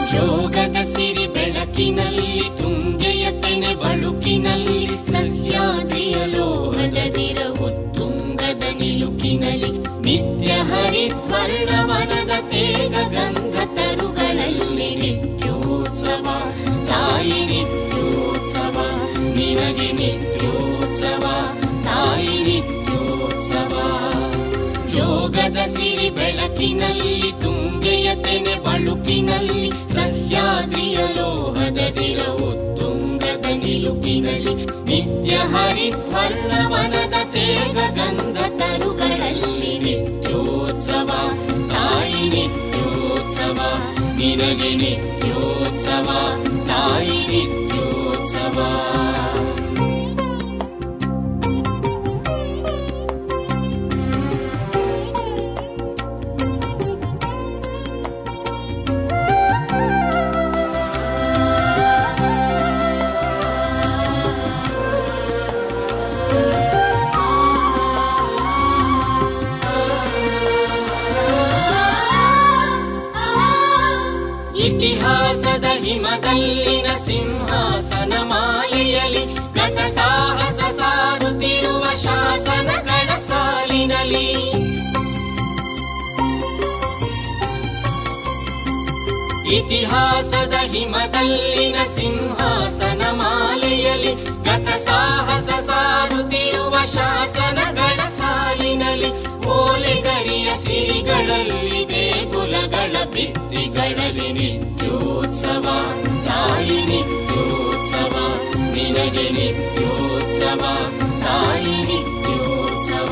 ಜೋಗದ ಸಿರಿ ಬೆಳಕಿನಲ್ಲಿ ತುಂಗೆಯ ತೆನೆ ಬಳುಕಿನಲ್ಲಿ ಸಹ್ಯಾದ್ರಿಯ ಲೋಹದದಿರ ಉತ್ತುಂಗದ ನಿಲುಕಿನಲ್ಲಿ ನಿತ್ಯ ಹರಿದ್ವರ್ಣವನದ ತೇಗ ಗಂಧ ತರುಗಳಲ್ಲಿ ನಿತ್ಯೋತ್ಸವ ತಾಯಿ ನಿತ್ಯೋತ್ಸವ ನಿನಗೆ ನಿತ್ಯೋತ್ಸವ ತಾಯಿ ನಿತ್ಯೋತ್ಸವ ಜೋಗದ ಸಿರಿ ಬೆಳಕಿನಲ್ಲಿ ತುಂಗೆಯ ತೆನೆ ಬಳುಕಿನಲ್ಲಿ ಸಹ್ಯಾದ್ರಿಯ ಲೋಹದದಿರ ಉತ್ತುಂಗದ ನಿಲುಕಿನಲ್ಲಿ ನಿತ್ಯ ಹರಿದ್ವರ್ಣವನದ ತೇಗ ಗಂಧ ತರುಗಳಲ್ಲಿ ನಿತ್ಯೋತ್ಸವ ತಾಯಿ ನಿತ್ಯೋತ್ಸವ ನಿನಗೆ ನಿತ್ಯೋತ್ಸವ ತಾಯಿ ನಿತ್ಯೋತ್ಸವ ಇತಿಹಾಸದ ಹಿಮದಲ್ಲಿನ ಸಿಂಹಾಸನ ಮಾಲೆಯಲ್ಲಿ ಗತ ಸಾಹಸ ಸಾರುತ್ತಿರುವ ಶಾಸನಗಳ ಸಾಲಿನಲ್ಲಿ ಇತಿಹಾಸದ ಹಿಮದಲ್ಲಿನ ಸಿಂಹಾಸನ ಮಾಲೆಯಲ್ಲಿ ಗತ ಸಾಹಸ ಸಾರುತ್ತಿರುವ ಶಾಸನಗಳ ಸಾಲಿನಲ್ಲಿ ಓಲೆಗರಿಯ ಸಿರಿಗಳಲ್ಲಿ ದೇಗುಲಗಳ ಭಿತ್ತಿಗಳಲ್ಲಿ ನಿತ್ಯೋತ್ಸವ ತಾಯಿ ನಿತ್ಯೋತ್ಸವ ನಿನಗೆ ನಿತ್ಯೋತ್ಸವ ತಾಯಿ ನಿತ್ಯೋತ್ಸವ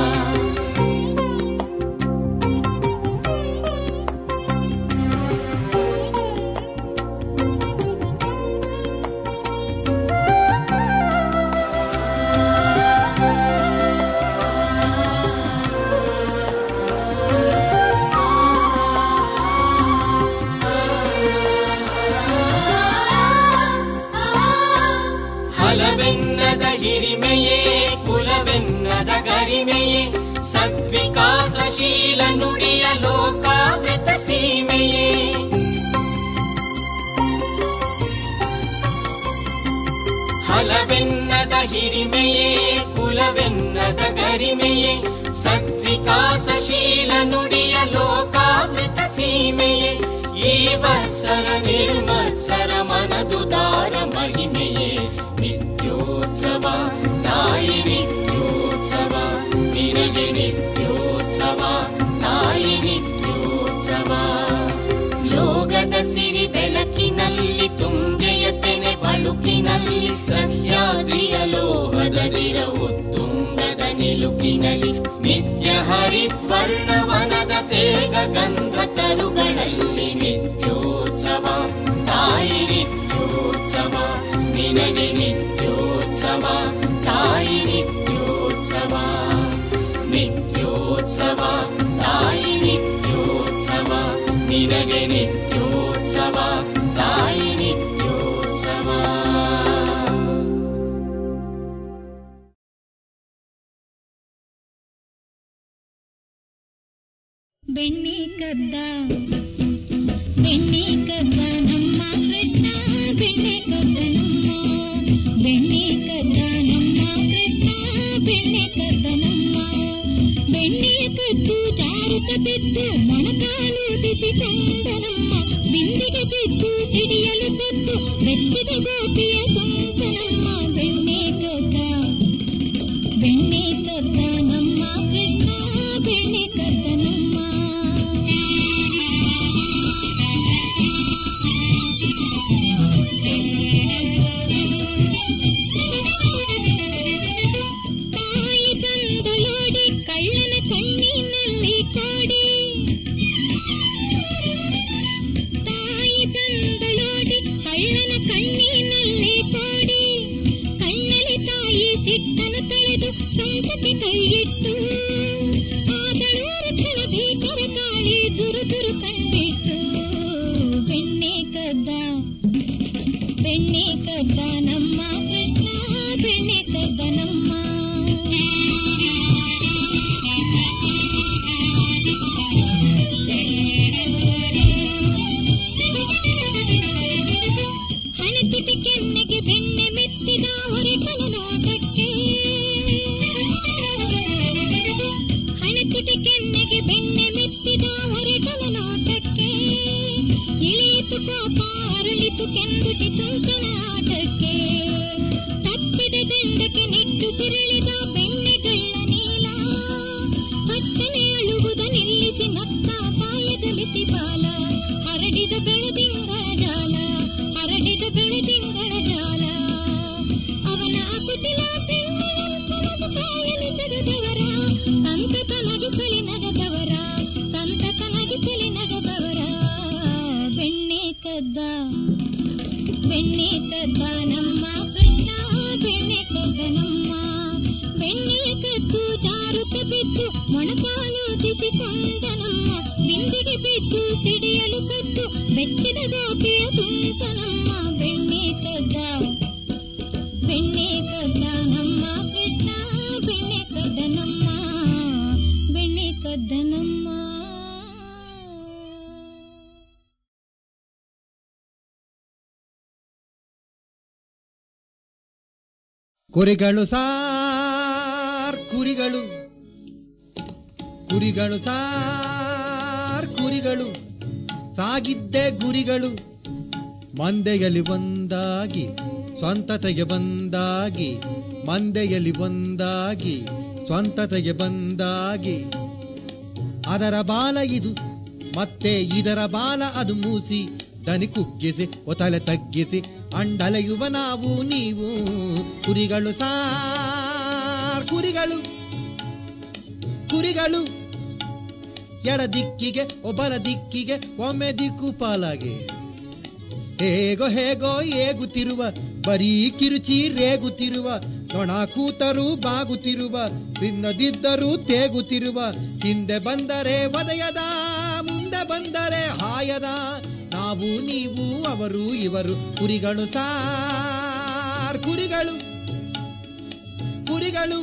ಹಲವೆನ್ನದ ಹಿರಿಮೆಯೇ ಕುಲವೆನ್ನದ ಗರಿಮೆಯೇ ಸದ್ವಿಕಾಸಶೀಲ ನುಡಿಯ ಲೋಕಾವೃತ ಸೀಮೆಯೇ ಹಲವೆನ್ನದ ಹಿರಿಮೆಯೇ ಕುಲವೆನ್ನದ ಗರಿಮೆಯೇ ಸದ್ವಿಕಾಸಶೀಲ ನುಡಿಯ ಲೋಕಾವೃತ ಸೀಮೆಯೇ ಈ ವತ್ಸರ ನಿರ್ಮತ್ಸರ ಮನದುದಾರ ಮಹಿಮೆಯೇ ನಿತ್ಯೋತ್ಸವ ತಾಯಿ ನಿತ್ಯೋತ್ಸವ ನಿನಗೆ ನಿತ್ಯೋತ್ಸವ ತಾಯಿ ನಿತ್ಯೋತ್ಸವ ಜೋಗದ ಸಿರಿ ಬೆಳಕಿನಲ್ಲಿ ತುಂಗೆಯ ತೆನೆ ಬಳುಕಿನಲ್ಲಿ ಸಹ್ಯಾದ್ರಿಯ ಲೋಹದದಿರ ಉತ್ತುಂಗದ ನಿಲುಕಿನಲ್ಲಿ ನಿತ್ಯ ಹರಿದ್ವರ್ಣವನದ ತೇಗ ಗಂಧ ತರುಗಳಲ್ಲಿ ನಿತ್ಯೋತ್ಸವ ತಾಯಿ ನಿತ್ಯೋತ್ಸವ ನಿನಗೆ ನಿತ್ಯೋತ್ಸವ ತಾಯಿ ನಿತ್ಯೋತ್ಸವ ನಿತ್ಯೋತ್ಸವ ತಾಯಿ ನಿತ್ಯೋತ್ಸವ ನಿನಗೆ ನಿತ್ಯೋತ್ಸವ ತಾಯಿ ನಿತ್ಯೋತ್ಸವ ಬೆಣ್ಣೆ ಕದ್ದ ಬೆಣ್ಣೆ ಕದ್ದ ನಮ್ಮ ಕೃಷ್ಣ ಬೆಣ್ಣೆ ಕದ್ದ ನಮ್ಮ ಬೆಣ್ಣೆ ಕದ್ದ ನಮ್ಮ ಕೃಷ್ಣ ಬೆಣ್ಣೆ ಕದ್ದ ನಮ್ಮ ಬೆಣ್ಣೆಯ ಕದ್ದು ಜಾರುತ್ತ ಬಿದ್ದು ಮೊಣಕಾಲು ಬಿಸಿಕೊಂಡ ನಮ್ಮ ಬಿಂದಿಗೆ ಬಿದ್ದು ಸಿಡಿಯಲು ಬಿದ್ದು ಬೆಚ್ಚಿದ ಗೋಪಿಯ ಸೊಂಟ ನಮ್ಮ ಬೆಣ್ಣೆ ಕದ್ದ ಬೆಣ್ಣೆ ಕದ್ದ ನಮ್ಮ ಕೃಷ್ಣ ಬೆಣ್ಣೆ ಕದ್ದ ನಮ್ಮ ತಾಯಿ ಬಂದಲೋಡಿ ಕಳ್ಳನ ಕಣ್ಣಿನಲ್ಲಿ ಕೋಡಿ ತಾಯಿ ಬಂದಲೋಡಿ ಕಳ್ಳನ ಕಣ್ಣಿನಲ್ಲಿ ಕೋಡಿ ಕೋಪ ಅರಳಿತು ಕೆಂದುಟಿ ತುಂಟನ ಆಟಕ್ಕೆ ತಪ್ಪಿದ ದಂಡಕ್ಕೆ ನಿಟ್ಟುಸಿರಿಳಿದ ಬೆಣ್ಣೆಗಳ್ಳ ನೀಲ ಹತ್ತನೆ ಅಳುವುದ ನಿಲ್ಲಿಸಿ ನಕ್ಕ ಪಾಯದಲ್ಲಿ ಬಾಲ ಹರಡಿದ ಬೆಳದಿಂಗಳ ಜಾಲ ಹರಡಿದ ಬೆಳದಿಂಗಳ ಜಾಲ ಅವನ ಅಕುತಿಲ ಬೆಣ್ಣಿನಂತನದ ಕಾಯಲಿ ತೆಗೆದವರ ಸಂತತ ನಗಿಸಲಿ ನಗದವರ ಸಂತತ ನಗಿಸಲಿ ನಗದವರ ಬೆಣ್ಣೆ ಕದ್ದ ಬೆಣ್ಣೆ ಕದ್ದ ನಮ್ಮ ಕೃಷ್ಣ ಬೆಣ್ಣೆ ಕದ್ದ ನಮ್ಮ ಬೆಣ್ಣೆ ಕದ್ದು ಜಾರುತ್ತ ಬಿದ್ದು ಮೊಣಕಾಲು ತಿಸಿಕೊಂಡ ನಮ್ಮ ಬಿಂದಿಗೆ ಬಿದ್ದು ಸಿಡಿಯಲು ಕದ್ದು ಬೆಚ್ಚಿದ ಗೋಪಿಯ ತುಂಟ ನಮ್ಮ ಬೆಣ್ಣೆ ಕದ್ದ ಬೆಣ್ಣೆ ಕದ್ದ ನಮ್ಮ ಕೃಷ್ಣ ಬೆಣ್ಣೆ ಕದ್ದ ನಮ್ಮ ಬೆಣ್ಣೆ ಕದ್ದ ನಮ್ಮ ಕುರಿಗಳು ಸಾರ್ ಕುರಿಗಳು ಕುರಿಗಳು ಸಾರ್ ಕುರಿಗಳು ಸಾಗಿದ್ದೆ ಗುರಿಗಳು ಮಂದೆಯಲ್ಲಿ ಒಂದಾಗಿ ಸ್ವಂತತೆಗೆ ಬಂದಾಗಿ ಮಂದೆಯಲ್ಲಿ ಒಂದಾಗಿ ಸ್ವಂತತೆಗೆ ಬಂದಾಗಿ ಅದರ ಬಾಲ ಇದು ಮತ್ತೆ ಇದರ ಬಾಲ ಅದು ಮೂಸಿ ದನಿ ಕುಗ್ಗಿಸಿ ಒತಲೆ ತಗ್ಗಿಸಿ ಅಂಡಲೆಯುವ ನಾವು ನೀವು ಕುರಿಗಳು ಸಾರ್ ಕುರಿಗಳು ಕುರಿಗಳು ಎಡ ದಿಕ್ಕಿಗೆ ಒಬ್ಬರ ದಿಕ್ಕಿಗೆ ಒಮ್ಮೆ ದಿಕ್ಕು ಪಾಲಾಗೆ ಹೇಗೋ ಹೇಗೋ ಏಗುತ್ತಿರುವ ಬರೀ ಕಿರುಚಿ ರೇಗುತ್ತಿರುವ ನೊಣ ಕೂತರೂ ಬಾಗುತ್ತಿರುವ ಭಿನ್ನದಿದ್ದರೂ ತೇಗುತ್ತಿರುವ ಹಿಂದೆ ಬಂದರೆ ವದಯದ ಮುಂದೆ ಬಂದರೆ ಹಾಯದ ನಾವು ನೀವು ಅವರು ಇವರು ಕುರಿಗಳು ಸಾರ್ ಕುರಿಗಳು ಕುರಿಗಳು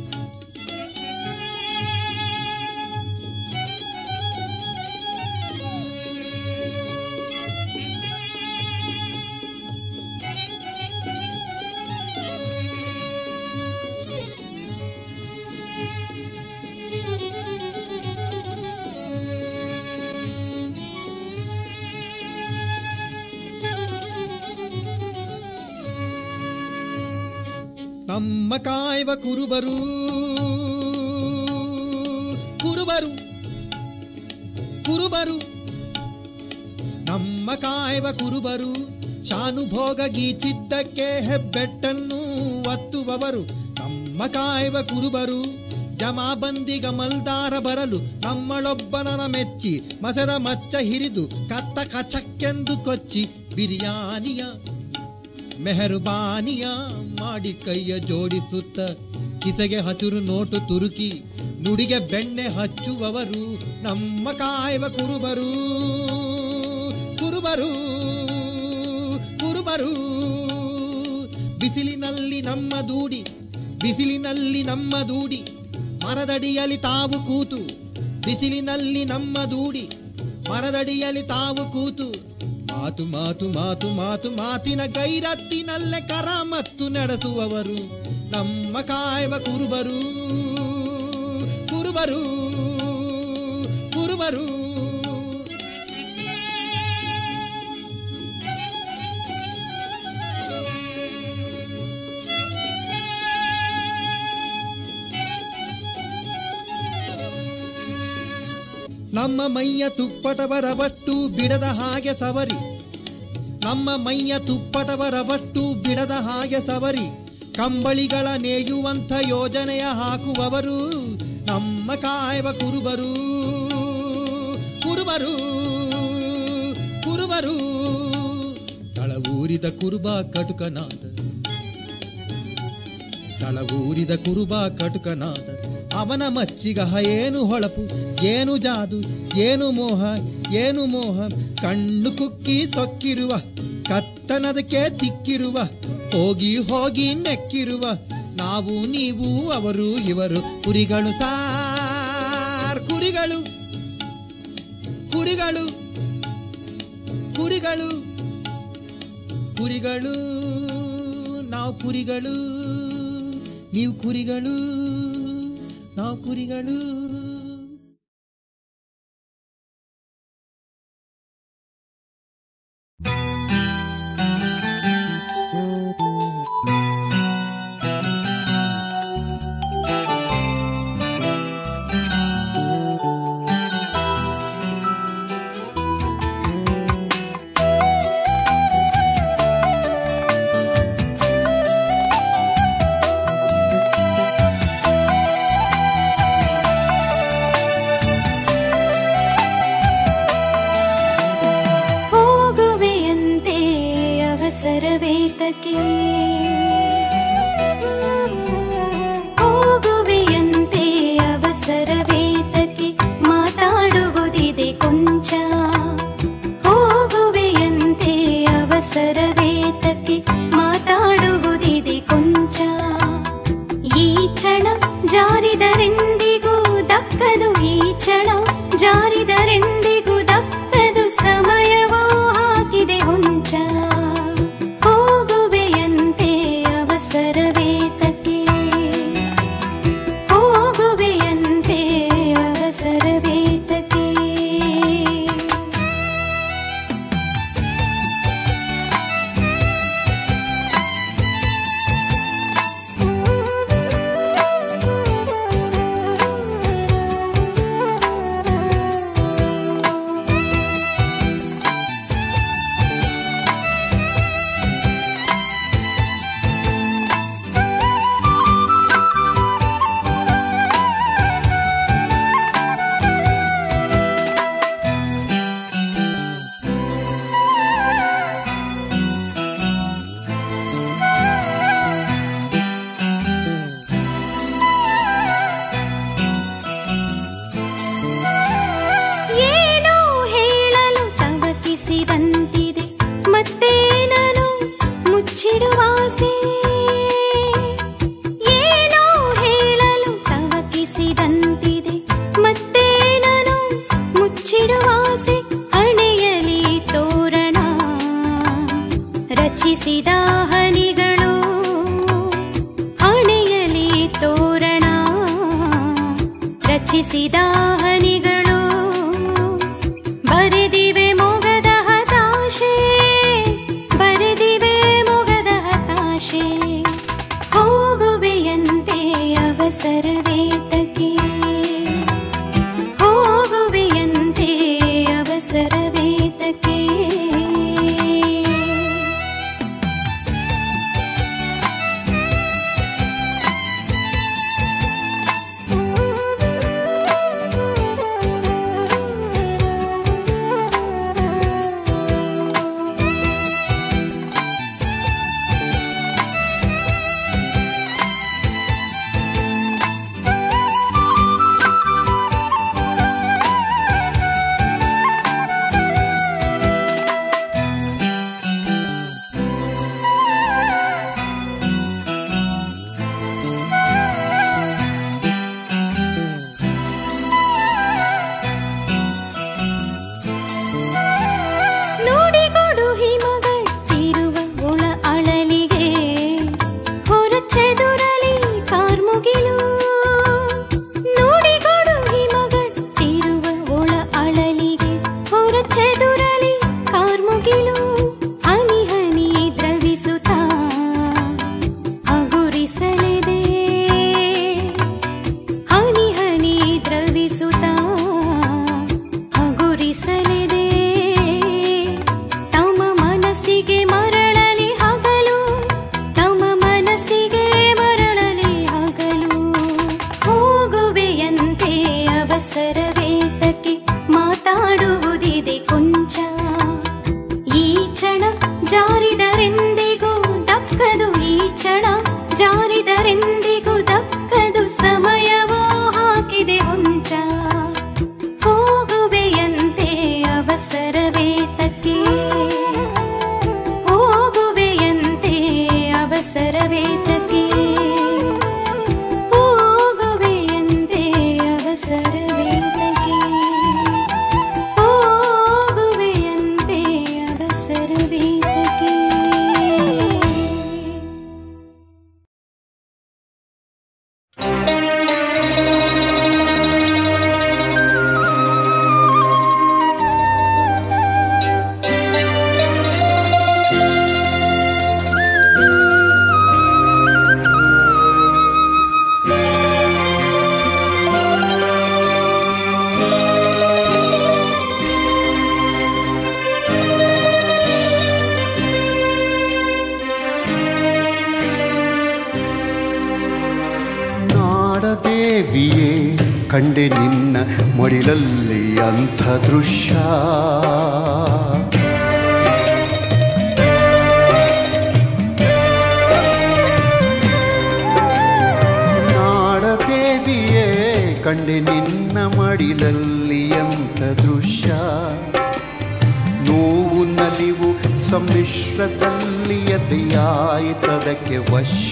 ನಮ್ಮ ಕಾಯುವ ಕುರುಬರು ಕುರುಬರು ಕುರುಬರು ನಮ್ಮ ಕಾಯುವ ಕುರುಬರು ಶಾನುಭೋಗ ಗೀಚಿದ್ದಕ್ಕೆ ಹೆಬ್ಬೆಟ್ಟನ್ನು ಒತ್ತುವವರು ನಮ್ಮ ಕಾಯುವ ಕುರುಬರು ಜಮಾಬಂದಿಗ ಮಲ್ದಾರ ಬರಲು ನಮ್ಮಳೊಬ್ಬನನ ಮೆಚ್ಚಿ ಮಸದ ಮಚ್ಚ ಹಿರಿದು ಕತ್ತ ಕಚಕ್ಕೆಂದು ಕೊಚ್ಚಿ ಬಿರಿಯಾನಿಯ ಮೆಹರುಬಾನಿಯ ಮಾಡಿ ಕೈಯ ಜೋಡಿಸುತ್ತ ಕಿಸೆಗೆ ಹಸಿರು ನೋಟು ತುರುಕಿ ನುಡಿಗೆ ಬೆಣ್ಣೆ ಹಚ್ಚುವವರು ನಮ್ಮ ಕಾಯುವ ಕುರುಬರು ಕುರುಬರು ಕುರುಬರು ಬಿಸಿಲಿನಲ್ಲಿ ನಮ್ಮ ದೂಡಿ ಬಿಸಿಲಿನಲ್ಲಿ ನಮ್ಮ ದೂಡಿ ಮರದಡಿಯಲ್ಲಿ ತಾವು ಕೂತು ಬಿಸಿಲಿನಲ್ಲಿ ನಮ್ಮ ದೂಡಿ ಮರದಡಿಯಲ್ಲಿ ತಾವು ಕೂತು ಮಾತು ಮಾತು ಮಾತು ಮಾತು ಮಾತಿನ ಗೈರತ್ತಿನಲ್ಲೇ ಕರ ಮತ್ತು ನಡೆಸುವವರು ನಮ್ಮ ಕಾಯುವ ಕುರುಬರು ಕುರುಬರು ಕುರುಬರು ನಮ್ಮ ಮೈಯ ತುಪ್ಪಟವರ ಬಟ್ಟು ಬಿಡದ ಹಾಗೆ ಸವರಿ ನಮ್ಮ ಮೈಯ ತುಪ್ಪಟವರ ಬಟ್ಟು ಬಿಡದ ಹಾಗೆ ಸವರಿ ಕಂಬಳಿಗಳ ನೇಯುವಂಥ ಯೋಜನೆಯ ಹಾಕುವವರು ನಮ್ಮ ಕಾಯುವ ಕುರುಬರು ಕುರುಬರು ಕುರುಬರು ತಳವೂರಿದ ಕುರುಬ ಕಟುಕನಾದ ತಳವೂರಿದ ಕುರುಬ ಕಟುಕನಾದ ಅವನ ಮಚ್ಚಿಗಹ ಏನು ಹೊಳಪು ಏನು ಜಾದು ಏನು ಮೋಹ ಏನು ಮೋಹ ಕಣ್ಣು ಕುಕ್ಕಿ ಸೊಕ್ಕಿರುವ ಕತ್ತನದಕ್ಕೆ ತಿಕ್ಕಿರುವ ಹೋಗಿ ಹೋಗಿ ನೆಕ್ಕಿರುವ ನಾವು ನೀವು ಅವರು ಇವರು ಕುರಿಗಳು ಸಾರ್ ಕುರಿಗಳು ಕುರಿಗಳು ಕುರಿಗಳು ಕುರಿಗಳು ನಾವು ಕುರಿಗಳು ನೀವು ಕುರಿಗಳು ನಾವು ಕುರಿಗಳು ಅವಸರವೇತಕ್ಕೆ ಹೋಗುವೆಯಂತೆ ಅವಸರವೇತಕ್ಕೆ ಮಾತಾಡುವುದಿದೆ ಕೊಂಚ ಹೋಗುವೆಯಂತೆ ಅವಸರವೇತಕ್ಕೆ ಮಾತಾಡುವುದಿದೆ ಕೊಂಚ ಈ ಕ್ಷಣ ಜಾರಿದರೆಂದಿಗೂ ದಕ್ಕದು ಈ ಕ್ಷಣ ಜಾರಿದರೆಂದಿಗೂ ದಕ್ಕದು ಸಮಯವೋ ಹಾಕಿದೆ ಹೊಂಚ ಹೋಗುವೆಯಂತೆ ಅವಸರವೇತಕ್ಕೆ ಹೋಗುವೆಯಂತೆ ಅವಸರವೇತಕ್ಕೆ ಏನೋ ಹೇಳಲು ತವಕಿಸಿದಂತಿದೆ ಮತ್ತೆ ನಾನು ಮುಚ್ಚಿಡುವಾಸೆ ಏನೋ ಹೇಳಲು ತವಕಿಸಿದಂತಿದೆ ಮತ್ತೆ ನಾನು ಮುಚ್ಚಿಡುವಾಸೆ ಹಣೆಯಲಿ ತೋರಣ ರಚಿಸಿದ ಹನಿಗಳು ಹಣೆಯಲಿ ತೋರಣ ರಚಿಸಿದ ಹನಿಗಳು ಬರೆದಿವೆ ಮೊಗದ ಹತಾಶೆ ಬರೆದಿವೆ ಮೊಗದ ಹತಾಶೆ ಹೋಗುವೆಯಂತೆ ಅವಸರವೇತಕ್ಕೆ ಹೋಗುವೆಯಂತೆ ಅವಸರವೇತಕ್ಕೆ ನುಡಿಗೊಡು ಹಿಮಗಟ್ಟಿರುವ ಉಳ ಅಳಲಿಗೆ ಹೊರಚೆದುರಲಿ ಕಾರ್ಮುಗಿಲು ನುಡಿಗೊಡು ಹಿಮಗಟ್ಟಿರುವ ಉಳ ಅಳಲಿಗೆ ಹೊರಚೆದುರಲಿ ಕಾರ್ಮುಗಿಲು ಹನಿ ಹನಿ ದ್ರವಿಸುತ್ತಾ ಹಗುರಿಸಲಿದೆ ಹನಿ ಹನಿ ದ್ರವಿಸುತ್ತಾ ಹಗುರಿಸಲಿದೆ ತಮ್ಮ ಮನಸ್ಸಿಗೆ ಮರಳಲಿ ಹಗಲು ತಮ್ಮ ಮನಸ್ಸಿಗೆ ಮರಳಲಿ ಹಗಲು ಹೋಗುವೆಯಂತೆ ಅವಸರವೇತಕ್ಕೆ ಮಾತಾಡುವುದಿದೆ ಕೊಂಚ ಈ ಕ್ಷಣ ಜಾರಿದರೆಂದಿಗೂ ದಕ್ಕದು ಈ ಕ್ಷಣ ಜಾರಿದರೆಂದಿಗೂ ದಕ್ಕದು ಸಮಯವೋ ಹಾಕಿದೆ ಹೊಂಚ ಹೋಗುವೆಯಂತೆ ಅವಸರವೇತಕ್ಕೆ ಹೋಗುವೆಯಂತೆ ಅವಸರವೇತಕ್ಕೆ ಹೋಗುವೆಯಂತೆ ಅವಸರವೇತಕ್ಕೆ ಹೋಗುವೆಯಂತೆ ಅವಸರವೇತಕ್ಕೆ ನಾಡದೇವಿಯೇ ಕಂಡೆ ನಿನ್ನ ಮಡಿಲಲ್ಲಿ ಅಂಥ ದೃಶ್ಯ ಸಮ್ಮಿಶ್ರದಲ್ಲಿ ಎದೆಯಾಯಿತದಕ್ಕೆ ವಶ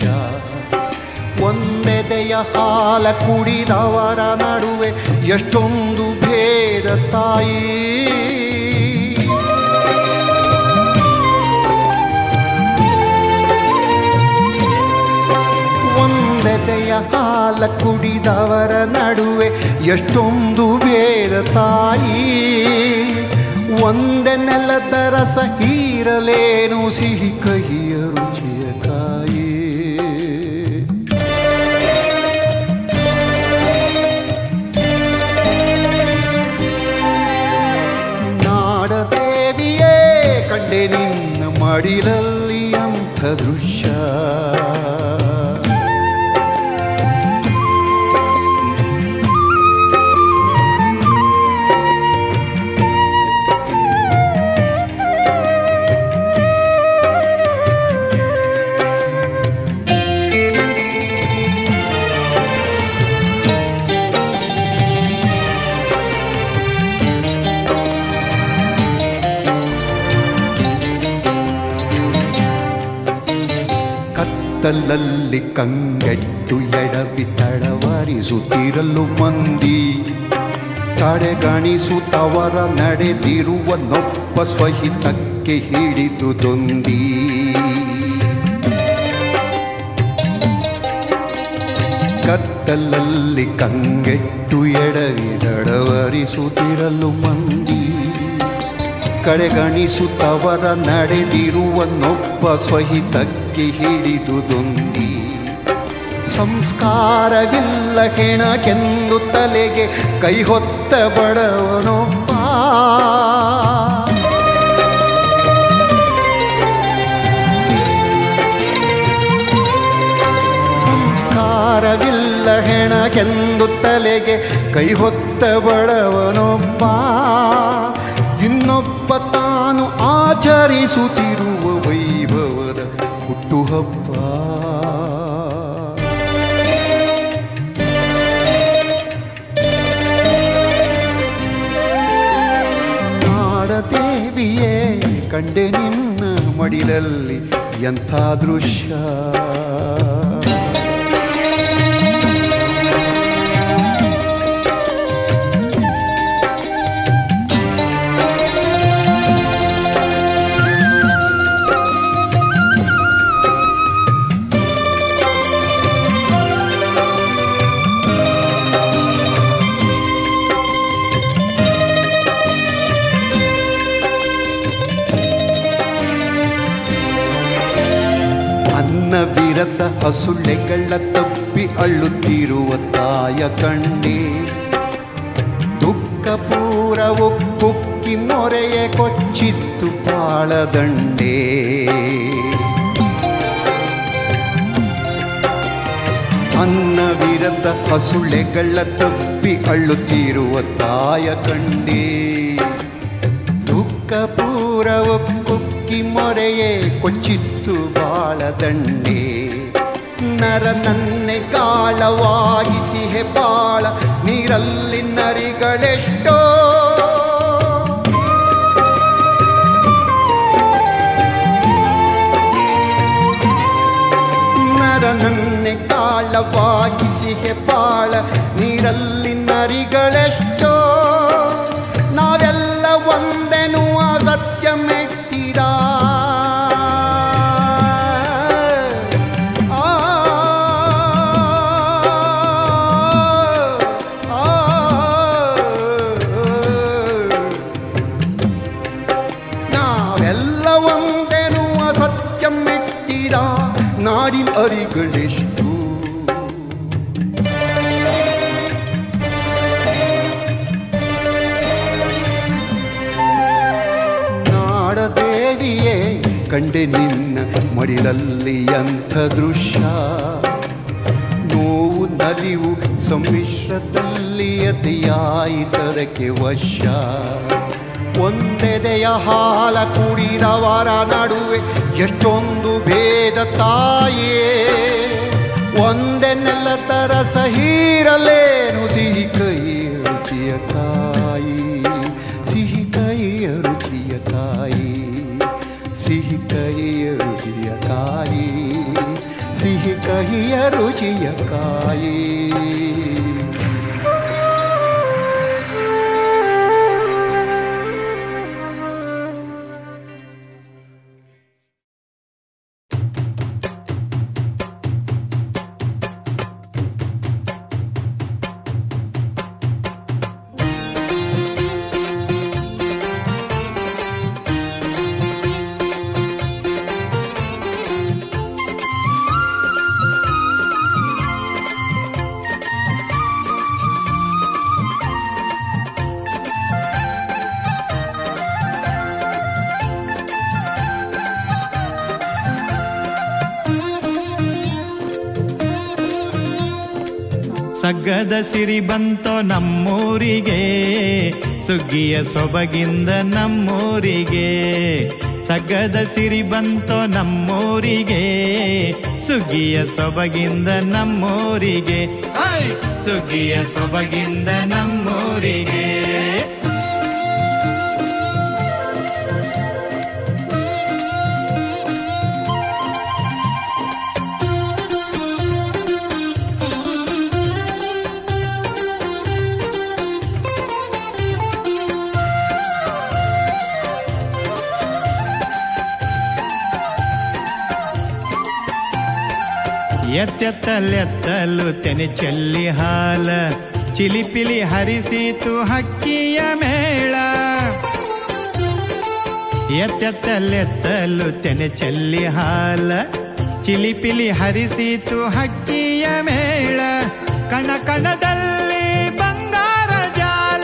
ಒಂದೆದೆಯ ಹಾಲ ಕುಡಿದವರ ನಡುವೆ ಎಷ್ಟೊಂದು ಭೇದ ತಾಯಿ ಒಂದೆದೆಯ ಹಾಲ ಕುಡಿದವರ ನಡುವೆ ಎಷ್ಟೊಂದು ಭೇದ ತಾಯಿ ಒಂದೆ ನೆಲದ ರಸ ಹೀರಲೇನು ಸಿಹಿ ಕಹಿಯ ರುಚಿಯ ಕಾಯಿ ನಾಡದೇವಿಯೇ ಕಂಡೆ ನಿನ್ನ ಮಡಿಲಲ್ಲಿ ಅಂಥ ದೃಶ್ಯ ಕತ್ತಲಲ್ಲಿ ಕಂಗೆಟ್ಟು ಎಡವಿ ತಡವರಿಸುತ್ತಿರಲು ಮಂದಿ ತಡೆಗಣಿಸುತ್ತವರ ನಡೆದಿರುವ ನೊಪ್ಪ ಸ್ವಹಿತಕ್ಕೆ ಹಿಡಿದುದೊಂದಿ ಕತ್ತಲಲ್ಲಿ ಕಂಗೆಟ್ಟು ಎಡವಿ ತಡವರಿಸುತ್ತಿರಲು ಮಂದಿ ಕಡೆಗಣಿಸುತ್ತವರ ನಡೆದಿರುವ ನೊಬ್ಬ ಸ್ವಹಿತಕ್ಕೆ ಹಿಡಿದುದೊಂದಿ ಸಂಸ್ಕಾರವಿಲ್ಲ ಹೆಣಕೆಂದು ತಲೆಗೆ ಕೈ ಹೊತ್ತ ಬಡವನೊಬ್ಬ ಸಂಸ್ಕಾರವಿಲ್ಲ ಹೆಣಕೆಂದು ತಲೆಗೆ ಕೈ ಹೊತ್ತ ಬಡವನೊಬ್ಬ ಇನ್ನೊಬ್ಬ ತಾನು ಆಚರಿಸುತ್ತಿರುವ ವೈಭವದ ಹುಟ್ಟುಹಬ್ಬ ನಾಡದೇವಿಯೇ ಕಂಡೆ ನಿನ್ನ ಮಡಿಲಲ್ಲಿ ಎಂಥ ದೃಶ್ಯ ಅನ್ನವಿರದ ಹಸುಳೆಗಳ ತಪ್ಪಿ ಅಳ್ಳುತ್ತಿರುವ ತಾಯ ಕಂಡೆ ದುಃಖ ಪೂರವು ಕುಕ್ಕಿ ಮೊರೆಯೇ ಕೊಚ್ಚಿತ್ತು ಬಾಳದಂಡೆ ಅನ್ನವಿರದ ಹಸುಳೆಗಳ ತಪ್ಪಿ ಅಳ್ಳುತ್ತಿರುವ ತಾಯ ಕಂಡೆ ದುಃಖ ಪೂರವ ಕುಕ್ಕಿ ಮೊರೆಯೇ ಕೊಚ್ಚಿತ್ತು ಬಾಳದಂಡೆ ನರ ನನ್ನೆ ಗಾಳವಾಗಿಸಿ ಹೆಬ್ಬಾಳ ನೀರಲ್ಲಿ ನರಿಗಳೆಷ್ಟೋ ನರ ನನ್ನೆ ಕಾಳವಾಗಿಸಿ ಹೆಬ್ಬಾಳ ನೀರಲ್ಲಿ ನರಿಗಳೆಷ್ಟೋ ನಾವೆಲ್ಲ ಒಂದೆನ್ನುವ ಸತ್ಯ ಮೆಟ್ಟಿದ ಆ, ಆ, ನಾವೆಲ್ಲ ಒಂದೆನ್ನುವ ಸತ್ಯ ಮೆಟ್ಟಿದ ನಾಡಿನ ಅರಿಗಳೆಷ್ಟು ನಾಡದೇವಿಯೇ ಕಂಡೆ ನಿನ್ನ ಮಡಿಲಲ್ಲಿ ಅಂಥ ದೃಶ್ಯ ನೋವು ನಲಿವು ಸಮ್ಮಿಶ್ರದಲ್ಲಿ ಅತಿಯಾಯಿತದಕ್ಕೆ ವಶ ಒಂದೆದೆಯ ಹಾಲ ಕುಡಿದವರ ನಡುವೆ ಎಷ್ಟೊಂದು ಭೇದ ತಾಯೇ ಒಂದೇ ನೆಲದ ರಸ ಹೀರಲೇನು ಸಿಹಿ ಕೈಯ ರುಚಿಯ ತಾಯಿ ಸಿಹಿ ಕೈಯ ರುಚಿಯ ತಾಯಿ ಸಿಹಿ ಕಹಿಯ ರುಚಿಯ ಕಾಯಿ ಸಿಹಿ ಕಹಿಯ ರುಚಿಯ ಕಾಯಿ ಸಗ್ಗದ ಸಿರಿ ಬಂತೋ ನಮ್ಮೂರಿಗೆ ಸುಗ್ಗಿಯ ಸೊಬಗಿಂದ ನಮ್ಮೂರಿಗೆ ಸಗ್ಗದ ಸಿರಿ ಬಂತೋ ನಮ್ಮೂರಿಗೆ ಸುಗ್ಗಿಯ ಸೊಬಗಿಂದ ನಮ್ಮೂರಿಗೆ ಐ! ಸುಗ್ಗಿಯ ಸೊಬಗಿಂದ ನಮ್ಮೂರಿಗೆ ಎತ್ತೆತ್ತಲೆತ್ತಲು ತೆನೆ ಚೆಲ್ಲಿ ಹಾಲ ಚಿಲಿಪಿಲಿ ಹರಿಸಿತು ಹಕ್ಕಿಯ ಮೇಳ ಎತ್ತೆತ್ತಲೆತ್ತಲು ತೆನೆ ಚೆಲ್ಲಿ ಹಾಲ ಚಿಲಿಪಿಲಿ ಹರಿಸಿತು ಹಕ್ಕಿಯ ಮೇಳ ಕಣ ಕಣದಲ್ಲಿ ಬಂಗಾರ ಜಾಲ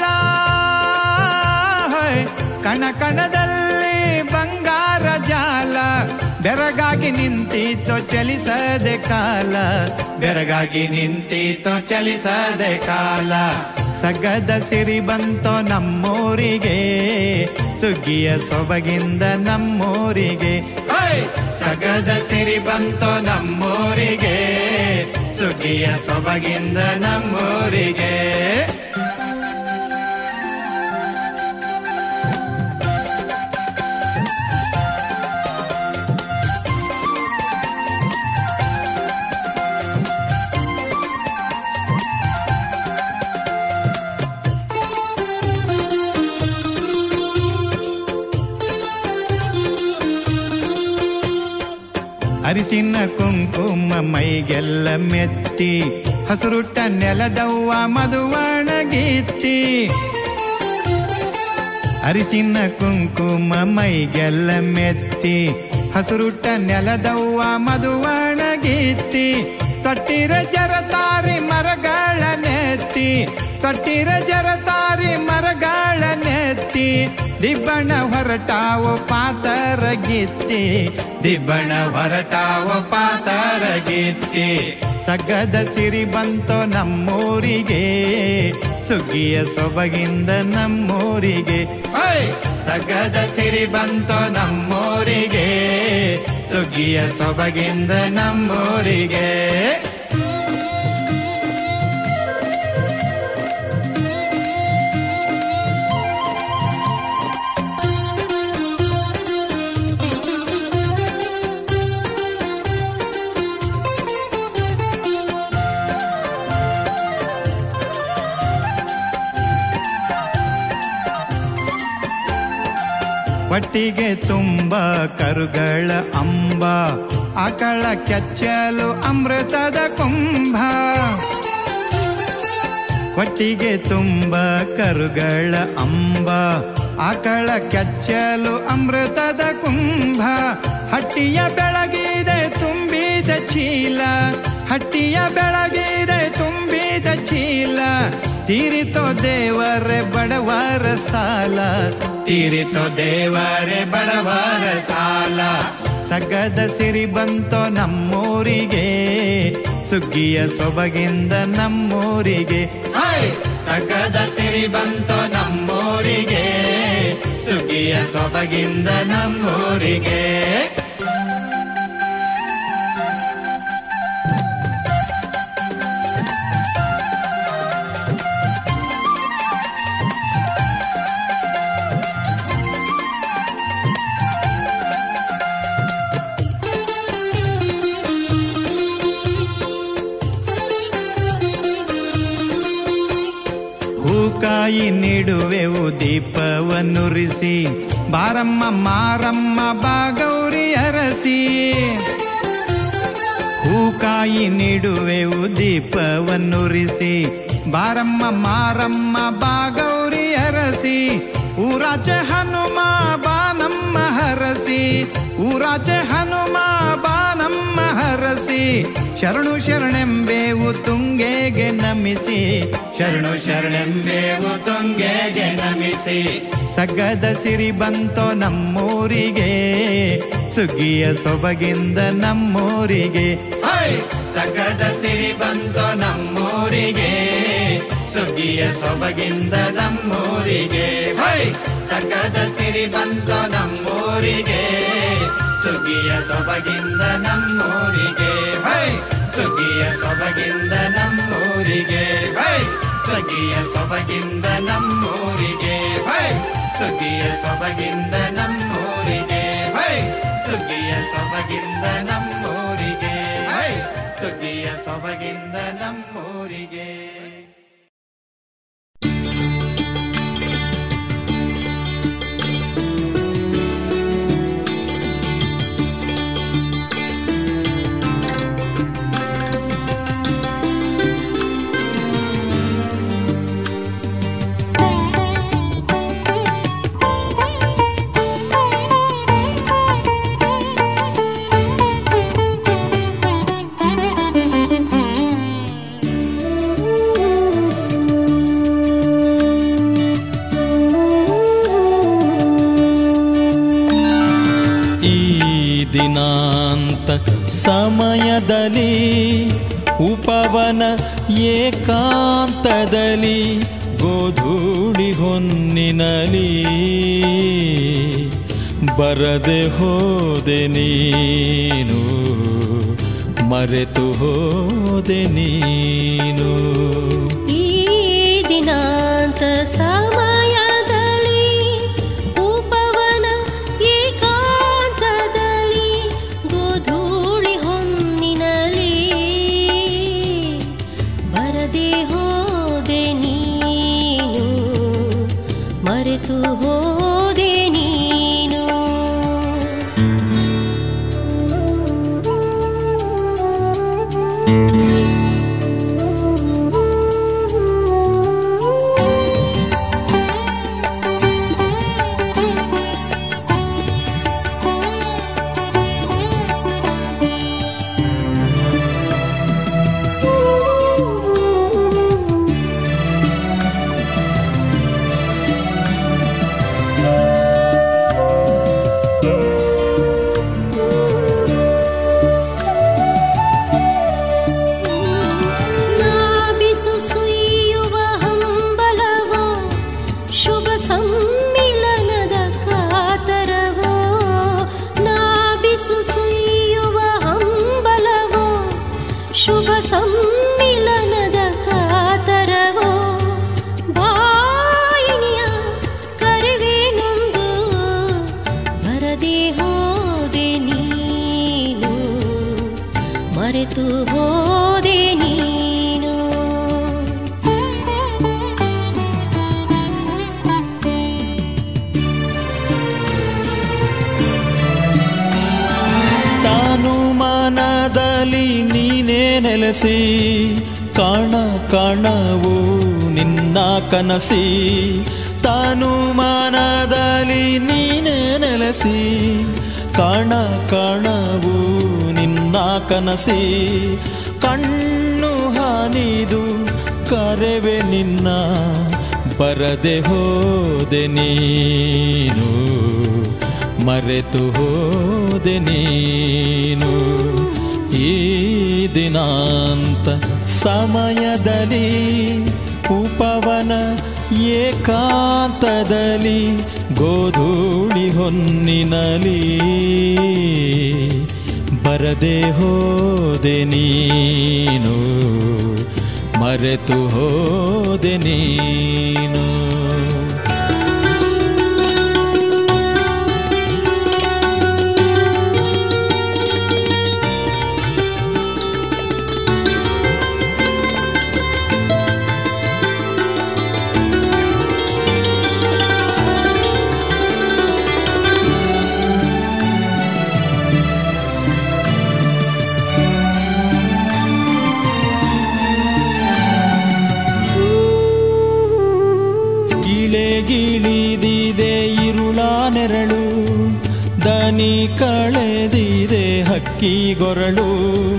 ಹೊಯ್. ಕಣ ಕಣದಲ್ಲಿ ಬಂಗಾರ ಜಾಲ ಬೆರಗಾಗಿ ನಿಂತೀತೋ ಚಲಿಸದೆ ಕಾಲ ಬೆರಗಾಗಿ ನಿಂತೀತೋ ಚಲಿಸದೆ ಕಾಲ ಸಗದ ಸಿರಿ ಬಂತೋ ನಮ್ಮೂರಿಗೆ ಸುಗ್ಗಿಯ ಸೊಬಗಿಂದ ನಮ್ಮೂರಿಗೆ ಓಯ್! ಸಗದ ಸಿರಿ ಬಂತೋ ನಮ್ಮೂರಿಗೆ ಸುಗ್ಗಿಯ ಸೊಬಗಿಂದ ನಮ್ಮೂರಿಗೆ ಅರಿಸಿನ ಕುಂಕುಮ ಮೈಗೆಲ್ಲ ಮೆತ್ತಿ ಹಸುರುಟ್ಟ ನೆಲದವ್ವ ಮಧುವಣಗಿತ್ತಿ ಅರಿಸಿನ ಕುಂಕುಮ ಮೈಗೆಲ್ಲ ಮೆತ್ತಿ ಹಸುರುಟ್ಟ ನೆಲದವ್ವ ಮಧುವಣಗಿತ್ತಿ ತೊಟ್ಟಿರ ಜರತಾರಿ ಮರಗಳ ನೆತ್ತಿ ತೊಟ್ಟಿರ ಜರತಾರಿ ಮರಗಳ ನೆತ್ತಿ ದಿಬ್ಬಣ ಹೊರಟಾವು ಪಾತರ ಗಿತ್ತಿ ದಿಬ್ಬಣ ಹೊರಟಾವು ಪಾತರ ಗಿತ್ತಿ ಸಗ್ಗದ ಸಿರಿ ಬಂತೋ ನಮ್ಮೂರಿಗೆ ಸುಗ್ಗಿಯ ಸೊಬಗಿಂದ ನಮ್ಮೂರಿಗೆ ಓಯ್! ಸಗ್ಗದ ಸಿರಿ ಬಂತೋ ನಮ್ಮೂರಿಗೆ ಸುಗ್ಗಿಯ ಸೊಬಗಿಂದ ನಮ್ಮೂರಿಗೆ ಒಟ್ಟಿಗೆ ತುಂಬ ಕರುಗಳ ಅಂಬ ಆಕಳ ಕೆಚ್ಚಲು ಅಮೃತದ ಕುಂಭ ಒಟ್ಟಿಗೆ ತುಂಬ ಕರುಗಳ ಅಂಬ ಆಕಳ ಕೆಚ್ಚಲು ಅಮೃತದ ಕುಂಭ ಹಟ್ಟಿಯ ಬೆಳಗಿದೆ ತುಂಬಿದ ಚೀಲ ಹಟ್ಟಿಯ ಬೆಳಗಿದೆ ತುಂಬಿದ ಚೀಲ ತೀರಿತೋ ದೇವರೇ ಬಡವರ ಸಾಲ ತೀರಿತೋ ದೇವರೇ ಬಡವರ ಸಾಲ ಸಗದ ಸಿರಿ ಬಂತೋ ನಮ್ಮೂರಿಗೆ ಸುಗ್ಗಿಯ ಸೊಬಗಿಂದ ನಮ್ಮೂರಿಗೆ ಹಾಯ್! ಸಗದ ಸಿರಿ ಬಂತೋ ನಮ್ಮೂರಿಗೆ ಸುಗ್ಗಿಯ ಸೊಬಗಿಂದ ನಮ್ಮೂರಿಗೆ ಹೂಕಾಯಿ ನೀಡುವೆವು ದೀಪವನ್ನುರಿಸಿ ಬಾರಮ್ಮ ಮಾರಮ್ಮ ಬಾಗೌರಿ ಅರಸಿ ಹೂಕಾಯಿ ನೀಡುವೆವು ದೀಪವನ್ನುರಿಸಿ ಬಾರಮ್ಮ ಮಾರಮ್ಮ ಬಾಗೌರಿ ಅರಸಿ ಊರಾಚೆ ಹನುಮ ಬಾನಮ್ಮ ಹರಸಿ ಊರಾಚೆ ಹನುಮ ಬಾನಮ್ಮ ಹರಸಿ ಶರಣು ಶರಣೆಂಬೇವು ತುಂಗೆಗೆ ನಮಿಸಿ ಶರಣು ಶರಣೆಂಬೇವು ತುಂಗೆಗೆ ನಮಿಸಿ ಸಗ್ಗದ ಸಿರಿ ಬಂತೋ ನಮ್ಮೂರಿಗೆ ಸುಗ್ಗಿಯ ಸೊಬಗಿಂದ ನಮ್ಮೂರಿಗೆ ಹೈ! ಸಗ್ಗದ ಸಿರಿ ಬಂತೋ ನಮ್ಮೂರಿಗೆ ಸುಗ್ಗಿಯ ಸೊಬಗಿಂದ ನಮ್ಮೂರಿಗೆ ಹೈ! ಸಗ್ಗದ ಸಿರಿ ಬಂತೋ ನಮ್ಮೂರಿಗೆ ಸುಗ್ಗಿಯ ಸೊಬಗಿಂದ ನಮ್ಮೂರಿಗೆ ಹೈ! ಸುಗ್ಗಿಯ ಸೊಬಗಿಂದ ನಮ್ಮೂರಿಗೆ ಹೈ! ಸುಗ್ಗಿಯ ಸೊಬಗಿಂದ ನಮ್ಮೂರಿಗೆ ಹೈ! ಸುಗ್ಗಿಯ ಸೊಬಗಿಂದ ನಮ್ಮೂರಿಗೆ ಹೈ! ಸುಗ್ಗಿಯ ಸೊಬಗಿಂದ ನಮ್ಮೂರಿಗೆ ಹೈ! ಸುಗ್ಗಿಯ ಸೊಬಗಿಂದ ನಮ್ಮೂರಿಗೆ ಈ ದಿನಾಂತ ಸಮಯದಲ್ಲಿ ಉಪವನ ಏಕಾಂತದಲ್ಲಿ ಗೋಧೂಳಿ ಹೊನ್ನಿನಲಿ ಬರದೆ ಹೋದೆ ನೀನು ಮರೆತು ಹೋದೆ ನೀನು ಈ ದಿನಾಂತ ಸಮಯದಲ್ಲಿ ಉಪವನ ಏಕಾಂತದಲ್ಲಿ ಗೋಧೂಳಿ ಹೊನ್ನಿನಲಿ ಬರದೆ ಹೋದೆ ನೀನು ಮರೆತು ಹೋದೆ ನೀನು ನಾಬಿಸು ಸುಯ್ಯುವ ಹಂಬಲವೋ ಶುಭ ಸಮ್ಮಿಲನದ ಕಾತರವೋ ನಾಬಿಸು ಸುಯ್ಯುವ ಹಂಬಲವೋ ಶುಭ ಸಮ್ಮಿಲನದ ಕಾತರವೋ ಬಾಯಿನಿಯ ಕರೆವೇನೊಂದು ಬರದೆ ಹೋದೆ ನೀನು ಮರೆತು ಹೋದೆ ನೀನು ತಾನು ಮನದಲ್ಲಿ ನೀನೇ ನೆಲೆಸಿ ಕಾಣ ಕಾಣವು ನಿನ್ನ ಕನಸಿ ತಾನು ಮನದಲ್ಲಿ ನೀನೇ ನೆಲೆಸಿ ಕಾಣ ಕಾಣವು ನಿನ್ನ ಕನಸಿ ಕಣ್ಣು ಹಾನಿದು ಕರೆವೆ ನಿನ್ನ ಬರದೆ ಹೋದೆ ನೀನು ಮರೆತು ಹೋದೆ ನೀನು ಈ ದಿನಾಂತ ಸಮಯದಲ್ಲಿ ಉಪವನ ಏಕಾಂತದಲ್ಲಿ ಗೋಧೂಳಿ ಹೊನ್ನಿನಲಿ ಬರದೆ ಹೋದೆ ನೀನು ಮರೆತು ಹೋದೆ ನೀನು ದನಿ ಕಳೆದಿದೆ ಹಕ್ಕಿಗೊರಳು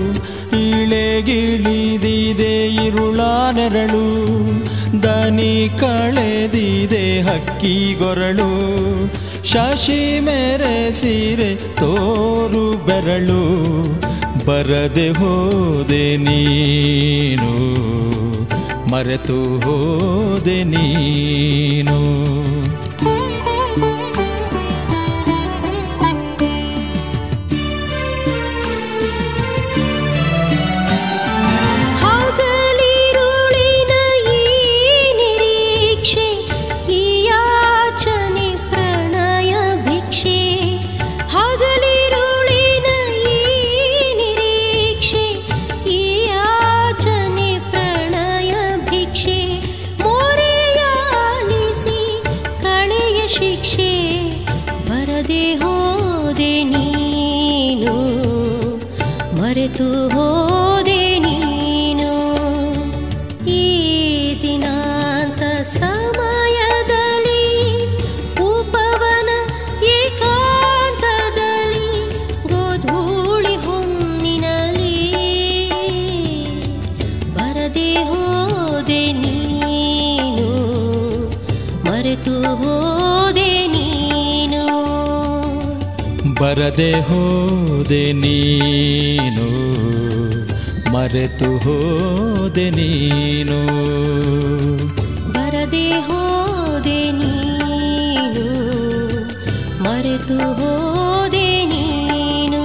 ಇಳೆಗಿಳಿದಿದೆ ಇರುಳ ನೆರಳು ದನಿ ಕಳೆದಿದೆ ಹಕ್ಕಿಗೊರಳು ಶಶಿ ಮೆರೆಸಿರೆ ತೋರು ಬೆರಳು ಬರದೆ ಹೋದೆ ನೀನು ಮರೆತು ಹೋದೆ ನೀನು ಹಗಲಿರುಳಿನ ಈ ನಿರೀಕ್ಷೆ ಈ ಯಾಚನೆ ಪ್ರಣಯ ಭಿಕ್ಷೆ ಹಗಲಿರುಳಿನ ಈ ನಿರೀಕ್ಷೆ ಈ ಯಾಚನೆ ಪ್ರಣಯ ಭಿಕ್ಷೆ ಮೊರೆಯಾಲಿಸಿ ಕಳೆಯ ಶಿಕ್ಷೆ ಬರದೆ ಹೋದೆ ನೀನು ಮರೆತು ಹೋದೆ ನೀನು ಈ ದಿನಾಂತ ಸಮಯದಲ್ಲಿ ಉಪವನ ಏಕಾಂತದಲ್ಲಿ ಗೋಧೂಳಿ ಹೊನ್ನಿನಲ್ಲಿ ಬರದೆ ಹೋದೆ ನೀನು ಮರೆತು ಹೋದೆ ನೀನು ಬರದೆ ಹೋದೆ ನೀನು ಮರೆತು ಹೋದೆ ನೀನು ಬರದೆ ಹೋದೆ ನೀನು ಮರೆತು ಹೋದೆ ನೀನು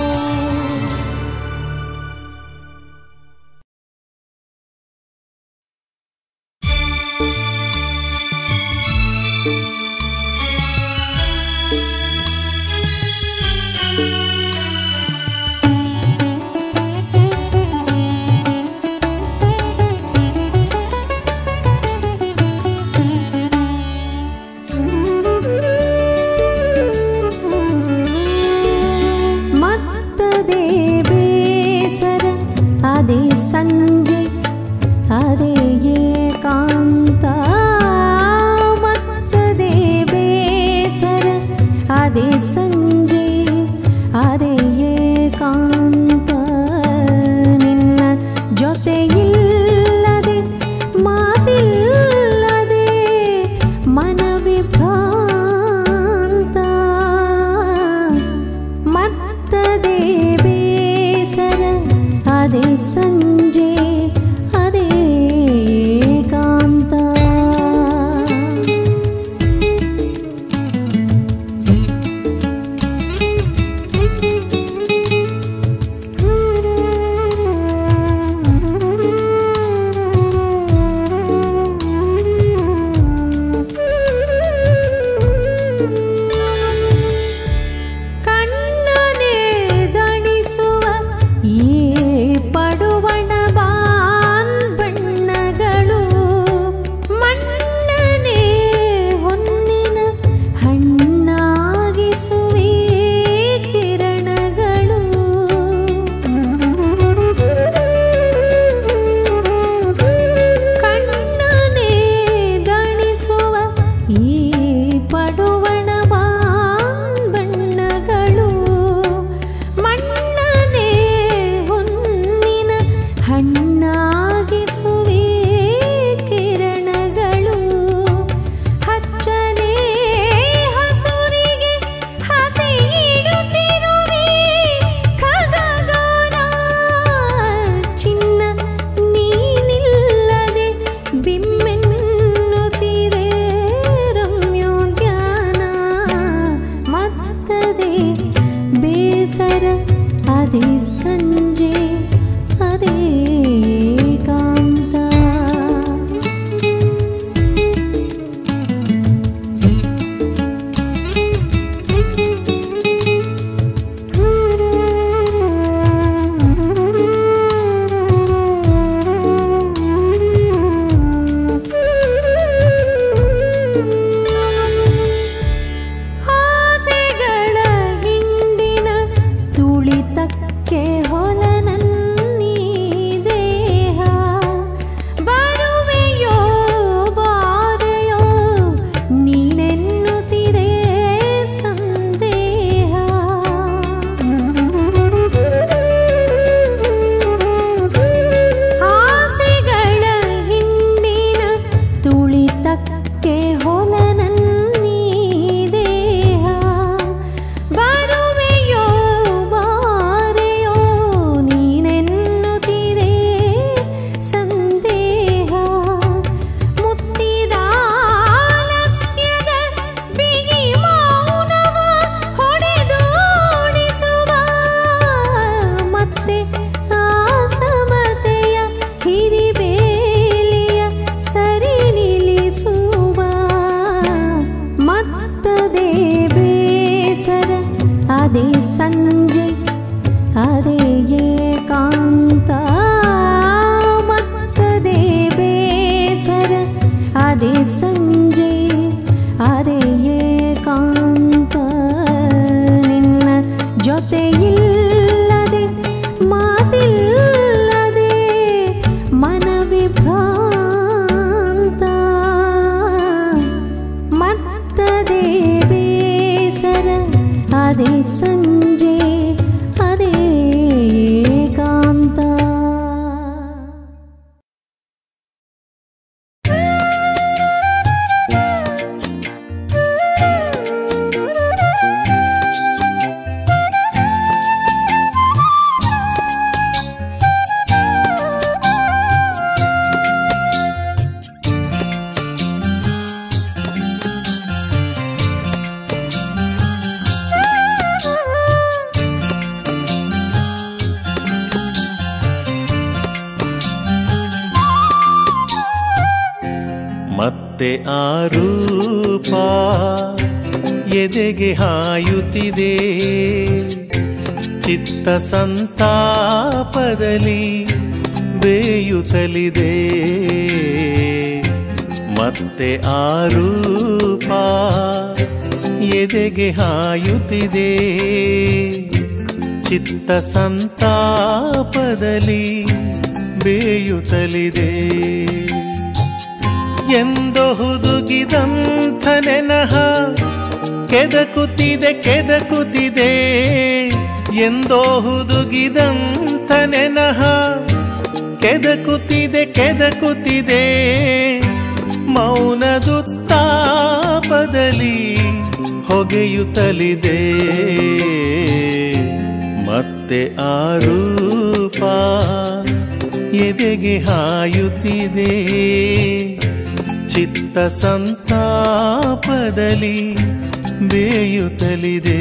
ಮತ್ತದೇ ಬೇಸರ ಅದೇ ಸಂಜೆ ಅದೇ ಏಕಾಂತ ಮತ್ತದೇ ಬೇಸರ ಅದೇ ಸಂಜೆ ಅದೇ ಏಕಾಂತ ನಿನ್ನ ಜೊತೆಯಿಲ್ಲದೆ ಮಾತಿಲ್ಲದೆ ಮನವಿಭ್ರಾಂತ ಮತ್ತದೇ ಬೇಸರ ಅದೇ ಸಂಜೆ ಅದೇ ಏಕಾಂತ ಕಣ್ಣನೆ ದಣಿಸುವ ಈ ಪಡುವಣ ಬಾನ್ ಬಣ್ಣಗಳು ಮಣ್ಣನೆ ಹೊನ್ನಿನ ಹಣ್ಣಾಗಿಸುವೆ ಕಿರಣಗಳು ಕಣ್ಣನೆ ದಣಿಸುವ ಈ ಪಡುವಣ ಬಾನ್ ಬಣ್ಣಗಳು ಮಣ್ಣನೆ ಹೊನ್ನಿನ ಹಣ್ಣಾಗಿಸುವೆ ಕಿರಣಗಳು ಹಚ್ಚನೆ ಹಸುರಿಗೆ ಹಸಿ ಇಡುತ್ತಿರುವೆ ಖಗಗನ ಚಿನ್ನ ನೀನಿಲ್ಲದೆ ಬಿಮ್ಮೆನ್ನುತ್ತಿರೆ ರಮ್ಯೋದ್ಯಾನ ಮತ್ತದೇ ಬೇಸರ ಅದೇ ಸಂಜೆ ಅದೇ ಕಾಂತ ಆಸೆಗಳ ಹಿಂಡಿನ ತುಳಿತಕ್ಕೆ ಹೊಲ ನನ್ನೀದೆ ಅದೇ ಸಂಜೆ ಅದೇ ಏಕಾಂತ ಮತ್ತದೇ ಬೇಸರ ಅದೇ ಸಂಜೆ ಅದೇ ಏಕಾಂತ ನಿನ್ನ ಜೊತೆಯಿಲ್ಲದೆ ಮಾತಿಲ್ಲದೆ ಮನವಿಭ್ರಾಂತ ಮತ್ತದೇ ಬೇಸರ ಅದೇ ಸಂಜೆ ಅದೇ ಏಕಾಂತ ಮತ್ತೆ ಆ ರೂಪ ಎದೆಗೆ ಹಾಯುತ್ತಿದೆ ಚಿತ್ತ ಸಂತಾಪದಲ್ಲಿ ಬೇಯುತ್ತಲಿದೆ ಮತ್ತೆ ಆ ರೂಪ ಎದೆಗೆ ಹಾಯುತ್ತಿದೆ ಚಿತ್ತ ಸಂತಾಪದಲ್ಲಿ ಬೇಯುತ್ತಲಿದೆ ಎಂದೋ ಹುದುಗಿದಂಥ ನೆನಹ ಕೆದಕುತ್ತಿದೆ ಕೆದಕುತ್ತಿದೆ ಎಂದೋ ಹುದುಗಿದಂಥ ನೆನಹ ಕೆದಕುತ್ತಿದೆ ಕೆದಕುತ್ತಿದೆ ಮೌನದುತ್ತಾಪದಲ್ಲಿ ಹೊಗೆಯುತ್ತಲಿದೆ ಮತ್ತೆ ಆ ರೂಪ ಎದೆಗೆ ಹಾಯುತ್ತಿದೆ ಚಿತ್ತ ಸಂತಾಪದಲ್ಲಿ ಬೇಯುತ್ತಲಿದೆ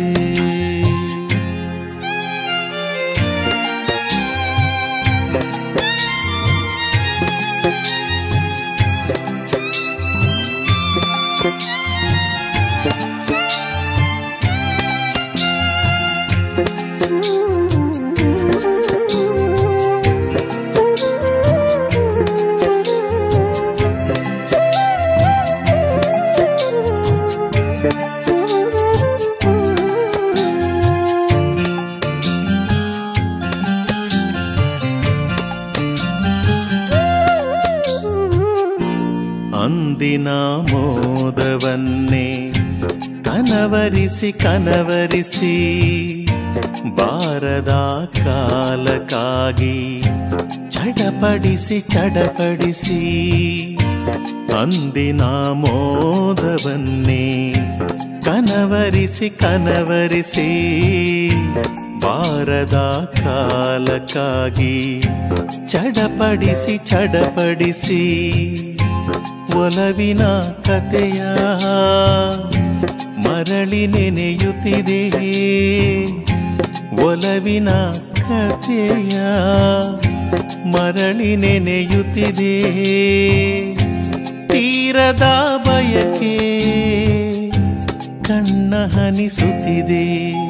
ಅಂದಿನ ಮೋದವನ್ನೇ ಕನವರಿಸಿ ಕನವರಿಸಿ ಬಾರದ ಕಾಲಕ್ಕಾಗಿ ಚಡಪಡಿಸಿ ಚಡಪಡಿಸಿ ಅಂದಿನ ಮೋದವನ್ನೇ ಕನವರಿಸಿ ಕನವರಿಸಿ ಬಾರದ ಕಾಲಕ್ಕಾಗಿ ಚಡಪಡಿಸಿ ಚಡಪಡಿಸಿ ಒಲವಿನ ಕಥೆಯ ಮರಳಿ ನೆನೆಯುತ್ತಿದೆ ಒಲವಿನ ಕಥೆಯ ಮರಳಿ ನೆನೆಯುತ್ತಿದೆ ತೀರದ ಬಯಕೆ ಕಣ್ಣ ಹನಿಸುತ್ತಿದೆ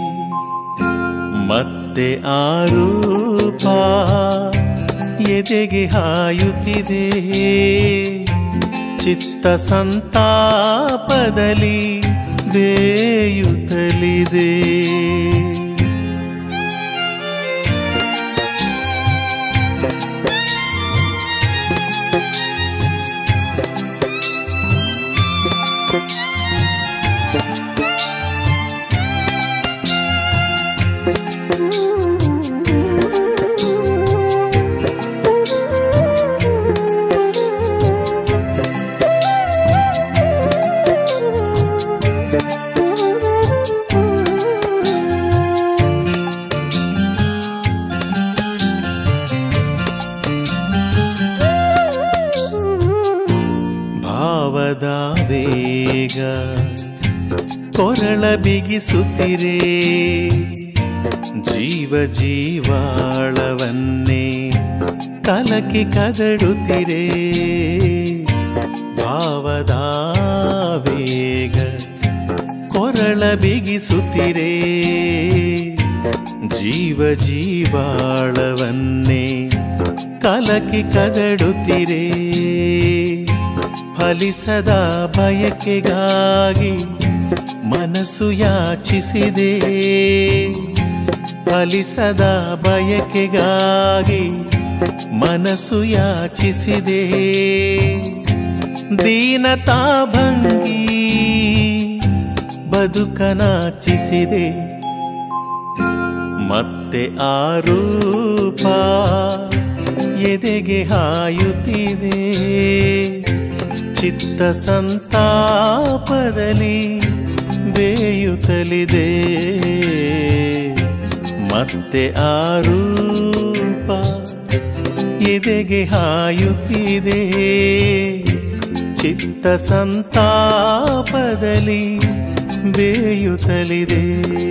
ಮತ್ತೆ ಆ ರೂಪ ಎದೆಗೆ ಹಾಯುತ್ತಿದೆ ಚಿತ್ತ ಸಂತಾಪದಲ್ಲಿ ಬೇಯುತ್ತಲಿದೆ ಭಾವದ ವೇಗ ಕೊರಳ ಬಿಗಿಸುತ್ತಿರೆ ಜೀವ ಜೀವಾಳವನ್ನೇ ಕಲಕಿ ಕದಡುತ್ತಿರೆ ಭಾವದ ವೇಗ ಕೊರಳ ಬಿಗಿಸುತ್ತಿರೇ ಜೀವ ಜೀವಾಳವನ್ನೇ ಕಲಕಿ ಕದಡುತ್ತಿರೇ ಫಲಿಸದ ಬಯಕೆಗಾಗಿ ಮನಸ್ಸು ಯಾಚಿಸಿದೆ ಫಲಿಸದ ಬಯಕೆಗಾಗಿ ಮನಸ್ಸು ಯಾಚಿಸಿದೆ ದೀನತಾ ಭಂಗಿ ಬದುಕನಾಚಿಸಿದೆ ಮತ್ತೆ ಆ ರೂಪ ಎದೆಗೆ ಹಾಯುತ್ತಿದೆ ಚಿತ್ತ ಸಂತಾಪದಲ್ಲಿ ಬೇಯುತ್ತಲಿದೆ ಮತ್ತೆ ಆ ರೂಪ ಎದೆಗೆ ಹಾಯುತ್ತಿದೆ ಚಿತ್ತ ಸಂತಾಪದಲ್ಲಿ ಬೇಯುತ್ತಲಿದೆ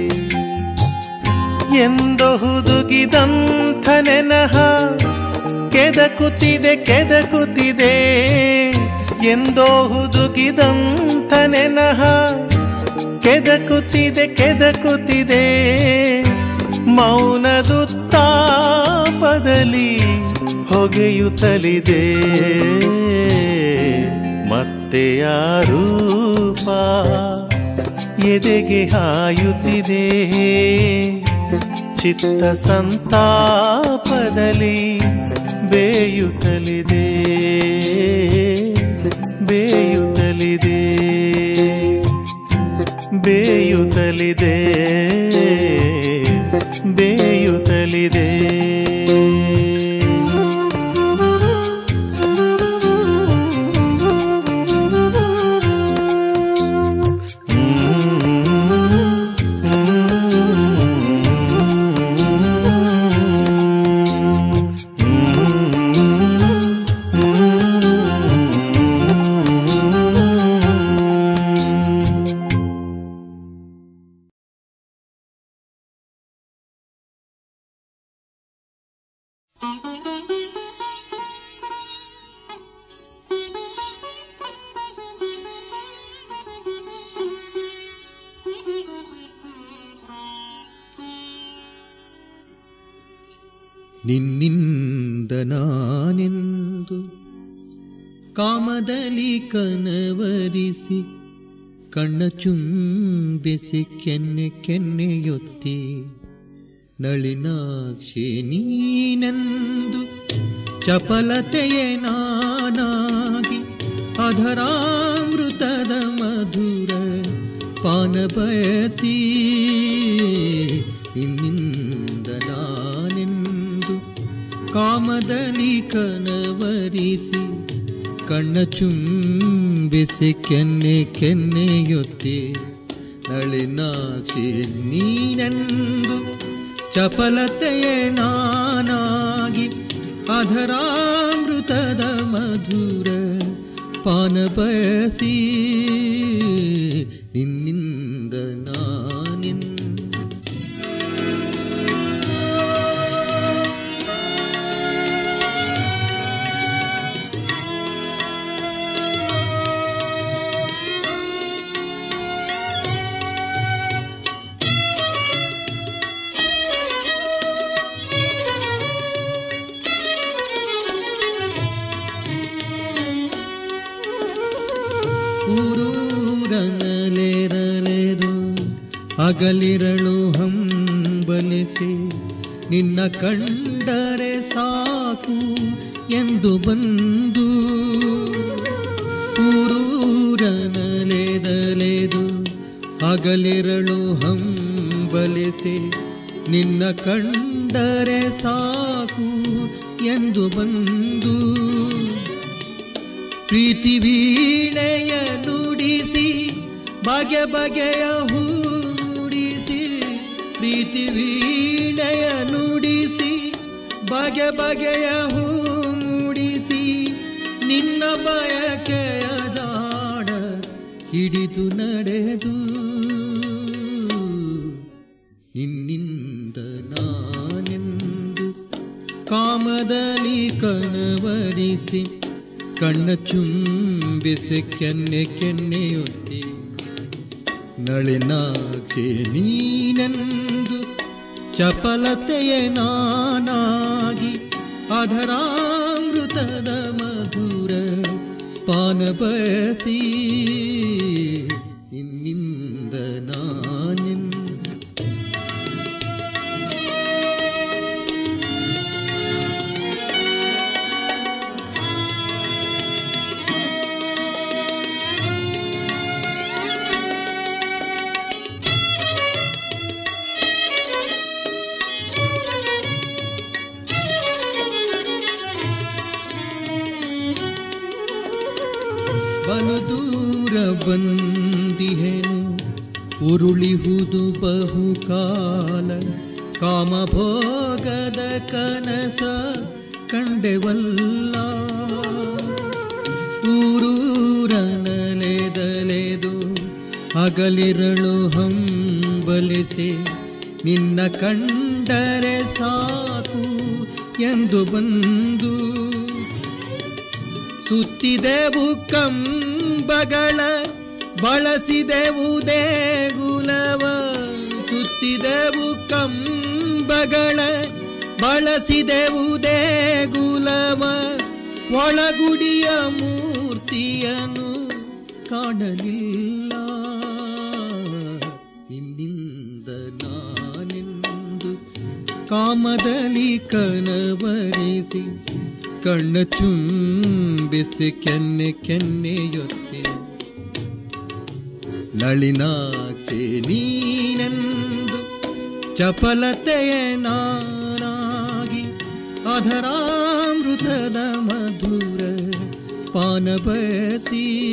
ಎಂದೋ ಹುದುಗಿದಂಥ ನೆನಹ ಕೆದಕುತ್ತಿದೆ ಕೆದಕುತ್ತಿದೆ ಎಂದೋ ಹುದುಗಿದಂಥ ನೆನಹ ಕೆದಕುತ್ತಿದೆ ಕೆದಕುತ್ತಿದೆ ಮೌನದುತ್ತಾಪದಲ್ಲಿ ಹೊಗೆಯುತ್ತಲಿದೆ ಮತ್ತೆ ಆ ರೂಪ ಎದೆಗೆ ಹಾಯುತ್ತಿದೆ ಚಿತ್ತ ಸಂತಾಪದಲ್ಲಿ ಬೇಯುತ್ತಲಿದೆ ಬೇಯುತ್ತಲಿದೆ ಬೇಯುತ್ತಲಿದೆ ಬೇಯುತ್ತಲಿದೆ ನಿನ್ನಿಂದ ನಾನೆಂದು ಕಾಮದಲ್ಲಿ ಕನವರಿಸಿ ಕಣ್ಣ ಚುಂಬಿಸಿ ಕೆನ್ನೆ ಕೆನ್ನೆಯೊತ್ತಿ ನಳಿನಾಕ್ಷಿ ನೀನೆಂದು ಚಪಲತೆಯೇ ನಾನಾಗಿ ಅಧರಾಮೃತದ ಮಧುರ ಪಾನ ಬಯಸಿ ಇನ್ನಿಂದ ನಾನೆಂದು ಕಾಮದಲ್ಲಿ ಕನವರಿಸಿ ಕಣ್ಣ ಚುಂಬಿಸಿ ಕೆನ್ನೆ ಕೆನ್ನೆಯೊತ್ತಿ ನಳಿನಾಕ್ಷಿ ನೀನೆಂದು ಚಪಲತೆಯೇ ನಾನಾಗಿ ಅಧರಾಮೃತದ ಮಧುರ ಪಾನ ಬಯಸಿ ನಿನ್ನಿಂದ ನಾನಿಂದ ಊರೂರನಲೆರಲೆದು ಅಗಲಿರಳು ಹಂಬಲಿಸಿ ನಿನ್ನ ಕಂಡರೆ ಸಾಕು ಎಂದು ಬಂದು ಊರೂರನಲೆದಲೆದು ಅಗಲಿರಳು ಹಂಬಲಿಸಿ ನಿನ್ನ ಕಂಡರೆ ಸಾಕು ಎಂದು ಬಂದು ಪ್ರೀತಿ ವೀಣೆಯ ನುಡಿಸಿ ಬಗೆ ಬಗೆಯ ಹೂ ನುಡಿಸಿ ಪ್ರೀತಿ ವೀಣೆಯ ನುಡಿಸಿ ಬಗೆ ಬಗೆಯ ಹೂ ಮೂಡಿಸಿ ನಿನ್ನ ಬಯಕೆಯ ದಾಡ ಹಿಡಿದು ನಡೆದು ನಿನ್ನಿಂದ ನಾನೆಂದು ಕಾಮದಲ್ಲಿ ಕನವರಿಸಿ ಕಣ್ಣ ಚುಂಬಿಸಿ ಕೆನ್ನೆ ಕೆನ್ನೆಯೊತ್ತಿ ನಳಿನಾಕ್ಷಿ ನೀನೆಂದು ಚಪಲತೆಯ ನಾನಾಗಿ ಅಧರಾಮೃತದ ಮಧುರ ಪಾನ ಬಯಸಿ ಇನ್ನಿಂದ ನಾನೆಂದು ಬಲು ದೂರ ಬಂದಿಹೆನು ಉರುಳಿಹುದು ಬಹುಕಾಲ ಕಾಮಭೋಗದ ಕನಸ ಕಂಡೆವಲ್ಲ ಊರೂರನಲೆದಲೆದು ಹಗಲಿರಳು ಹಂಬಲಿಸಿ ನಿನ್ನ ಕಂಡರೆ ಸಾಕು ಎಂದು ಬಂದು ಸುತ್ತಿದೆವು ಕಂಬಗಳ ಬಳಸಿದೆವು ದೇಗುಲವ ಸುತ್ತಿದೆವು ಕಂಬಗಳ ಬಳಸಿದೆವು ದೇಗುಲವ ಒಳಗುಡಿಯ ಮೂರ್ತಿಯನ್ನು ಕಾಣಲಿಲ್ಲ ಇನ್ನಿಂದ ನಾನೆಂದು ಕಾಮದಲ್ಲಿ ಕನವರಿಸಿ ಕಣ್ಣ ಚುಂಬಿಸಿ ಕೆನ್ನೆ ಕೆನ್ನೆಯೊತ್ತಿ ನಳಿನಾಕ್ಷಿ ನೀನೆಂದು ಚಪಲತೆಯ ನಾನಾಗಿ ಅಧರಾಮೃತದ ಮಧುರ ಪಾನ ಬಯಸಿ